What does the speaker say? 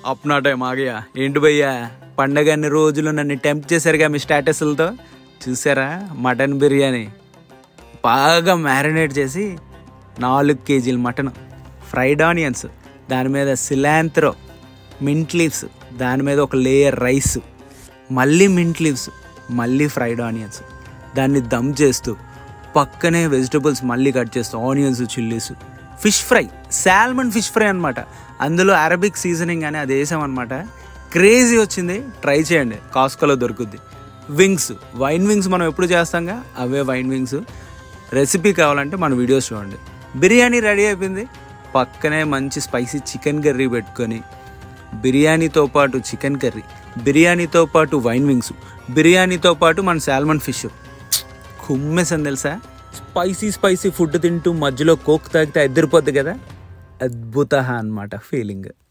up నా time ఆగయా ఏంటి భయ్యా పండగ అన్ని రోజులు నన్ను టెంప్ట్ చేశారుగా మీ స్టేటస్లతో చూసారా మటన్ బిర్యానీ బాగా మ్యారినేట్ చేసి నాలుగు కేజీల మటన్ ఫ్రైడ్ ఆనియన్స్ దాని మీద సిలాంత్రో మింట్ లీవ్స్ దాని మీద ఒక లేయర్ రైస్ మళ్ళీ మింట్ లీవ్స్ మళ్ళీ ఫ్రైడ్ ఆనియన్స్ దాన్ని దమ్ చేస్తూ పక్కనే వెజిటబుల్స్ మళ్ళీ కట్ చేస్తూ onions chillies fish fry salmon fish fry అనమాట అందులో అరబిక్ సీజనింగ్ అని అది వేసామన్నమాట క్రేజీ వచ్చింది ట్రై చేయండి కాస్కోలో దొరుకుద్ది వింగ్స్ వైన్ వింగ్స్ మనం ఎప్పుడు చేస్తాంగా అవే వైన్ వింగ్స్ రెసిపీ కావాలంటే మన వీడియోస్ చూడండి బిర్యానీ రెడీ అయిపోయింది పక్కనే మంచి స్పైసీ చికెన్ కర్రీ పెట్టుకొని బిర్యానీతో పాటు చికెన్ కర్రీ బిర్యానీతో పాటు వైన్ వింగ్స్ బిర్యానీతో పాటు మన సాల్మన్ ఫిష్ కుమ్మేసని తెలుసా స్పైసీ స్పైసీ ఫుడ్ తింటూ మధ్యలో కోక్ తాగితే ఎదిరిపోద్ది కదా అద్భుత అన్నమాట ఫీలింగ్